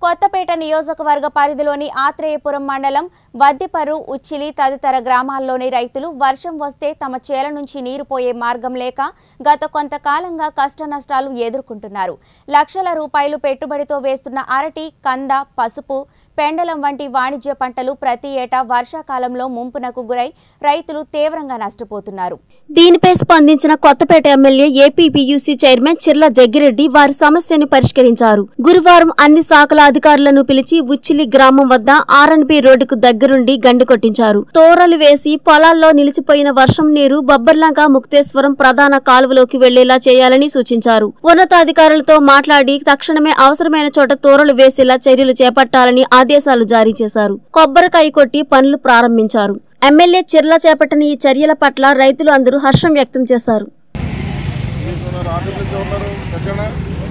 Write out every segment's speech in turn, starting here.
కొత్తపేట నియోజకవర్గ పరిధిలోని ఆత్రేయపురం మండలం వద్దిపరు ఉచ్చిలి తదితర గ్రామాల్లోని రైతులు వర్షం వస్తే తమ చేల నుంచి నీరు పోయే మార్గం లేక గత కొంతకాలంగా కష్టనష్టాలు ఎదుర్కొంటున్నారు లక్షల రూపాయలు పెట్టుబడితో వేస్తున్న అరటి కంద పసుపు పెండలం వంటి వాణిజ్య పంటలు ప్రతి ఏటా వర్షాకాలంలో ముంపునకు గురై రైతులు తీవ్రంగా నష్టపోతున్నారు దీనిపై స్పందించిన Kothapeta MLA APPUC chairman Chirla Jaggireddy వారి సమస్యను పరిష్కరించారు గురువారం అన్ని శాఖల అధికారులను పిలిచి ఉచ్చిలి గ్రామం వద్ద ఆర్ఎన్బి రోడ్డుకు దగ్గరుండి గండి కొట్టించారు తోరలు వేసి పొలాల్లో నిలిచిపోయిన వర్షం నీరు బొబ్బర్లంక ముక్తేశ్వరం ప్రధాన కాలువలోకి వెళ్లేలా చేయాలని సూచించారు ఉన్నతాధికారులతో మాట్లాడి తక్షణమే అవసరమైన చోట తోరలు వేసేలా చర్యలు చేపట్టాలని ఆదేశాలు జారీ చేశారు కొబ్బరికాయ కొట్టి పనులు ప్రారంభించారు ఎమ్మెల్యే చిర్ల చేపట్టిన ఈ చర్యల పట్ల రైతులు అందరూ హర్షం వ్యక్తం చేశారు ఉన్నారు ఆంధ్రప్రదేశ్ ఉన్నారు ఎక్కడ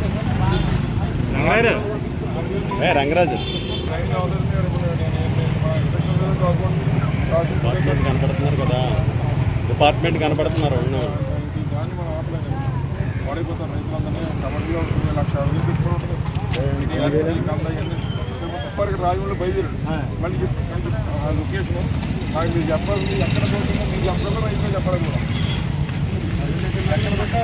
ఏ రంగరాజు ట్రైన్ అవుతుంది మా ఇండస్ట్రియల్ గవర్నమెంట్ డిపార్ట్మెంట్ కనపడుతున్నారు కదా డిపార్ట్మెంట్ కనపడుతున్నారు అవును దాన్ని మనం ఆపలేము పడిపోతాం రైతులందరినీ కమర్షియల్ ఉంటుంది లక్ష అరవై పెట్టుకోవడం కంద ఇవన్నీ ముప్పరికి రాజమండ్రి బయలుదేరు మళ్ళీ చెప్పు మళ్ళీ చెప్పు. ఆ లొకేషన్ నాకు మీరు చెప్పాలి మీరు ఎక్కడ పోతుందో మీరు చెప్పాలి రైతులు చెప్పాలి కూడా ఎక్కడ పెట్టా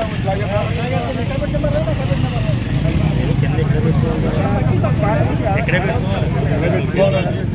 జాగ్రత్త